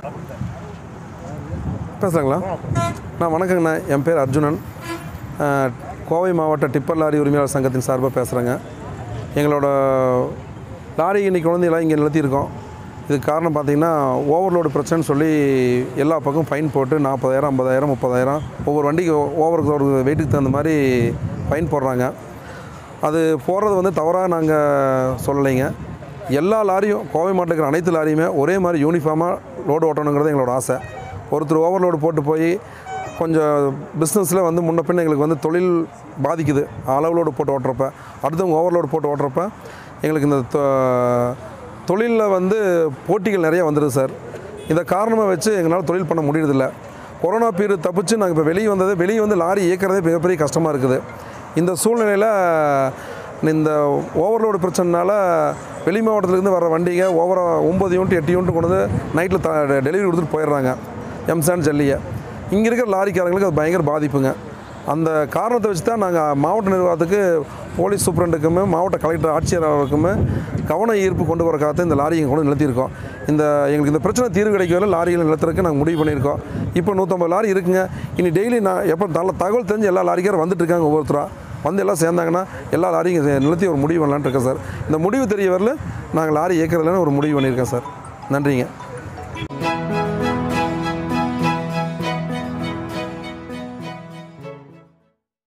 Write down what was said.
பேசுகிறாங்களா நான் வணக்கங்கண்ணா என் பேர் அர்ஜுனன் அஹ், கோவை மாவட்ட டிப்பர் லாரி உரிமையாளர் சங்கத்தின் சார்பாக பேசுகிறேங்க எங்களோட லாரி இன்னைக்கு கொண்டு வந்து எல்லாம் இங்கே நிறுத்தியிருக்கோம் இதுக்கு காரணம் பார்த்தீங்கன்னா ஓவர்லோடு பிரச்சனைன்னு சொல்லி எல்லா பக்கம் ஃபைன் போட்டு நாற்பதாயிரம் ஐம்பதாயிரம் முப்பதாயிரம் ஒவ்வொரு வண்டிக்கு ஓவருக்கு ஒரு வெயிட்டுக்கு தகுந்த மாதிரி ஃபைன் போடுறாங்க அது போடுறது வந்து தவறாக நாங்கள் சொல்லலைங்க எல்லா லாரியும் கோவை மாவட்டத்தில் இருக்கிற அனைத்து லாரியுமே ஒரே மாதிரி யூனிஃபார்மாக லோடு ஓட்டணுங்கிறது எங்களோட ஆசை ஒருத்தர் ஓவர்லோடு போட்டு போய் கொஞ்சம் பிஸ்னஸில் வந்து முன்ன பின்ன எங்களுக்கு வந்து தொழில் பாதிக்குது அளவுலோடு போட்டு ஓட்டுறப்ப அடுத்தவங்க ஓவர்லோடு போட்டு ஓட்டுறப்ப எங்களுக்கு இந்த தொழிலில் வந்து போட்டிகள் நிறைய வந்துடுது சார் இந்த காரணமாக வச்சு எங்களால் தொழில் பண்ண முடியறதில்ல கொரோனா பீரியட் தப்பிச்சு நாங்கள் இப்போ வெளியே வந்தது வெளியே வந்து லாரி இயக்கிறதே மிகப்பெரிய கஷ்டமாக இருக்குது இந்த சூழ்நிலையில் இந்த ஓவர்லோடு பிரச்சனைனால வெளி மாவட்டத்துலேருந்து வர வண்டிங்க ஓவராக ஒம்பது யூனிட் எட்டு யூனிட் கொண்டு வந்து நைட்டில் த டெலிவரி கொடுத்துட்டு போயிடுறாங்க எம்சான் ஜல்லியை இங்கே இருக்கிற லாரிக்காரங்களுக்கு அது பயங்கர பாதிப்புங்க அந்த காரணத்தை வச்சு தான் நாங்கள் மாவட்ட நிர்வாகத்துக்கு போலீஸ் சூப்பரண்டுக்குமே மாவட்ட கலெக்டர் ஆட்சியர் அவருக்குமே கவன ஈர்ப்பு கொண்டு வர காத்து இந்த லாரி இங்கே கொண்டு வந்து நிறுத்தியிருக்கோம் இந்த எங்களுக்கு இந்த பிரச்சனை தீர்வு கிடைக்கவில்லை லாரிகளை நிறுத்துறதுக்கு நாங்கள் முடிவு பண்ணியிருக்கோம் இப்போ நூற்றம்பது லாரி இருக்குங்க இனி டெய்லி நான் எப்போ நல்ல தகவல் தெரிஞ்சு எல்லா லாரிக்காரும் வந்துட்டு இருக்காங்க ஒவ்வொருத்தராக வந்து எல்லாம் சேர்ந்தாங்கன்னா எல்லா லாரியும் இங்க நிறுத்தி ஒரு முடிவு பண்ணலான்ட்டு இருக்கேன் சார் இந்த முடிவு தெரிய வரல நாங்கள் லாரி இயக்கிறதுலன்னு ஒரு முடிவு பண்ணியிருக்கேன் சார் நன்றிங்க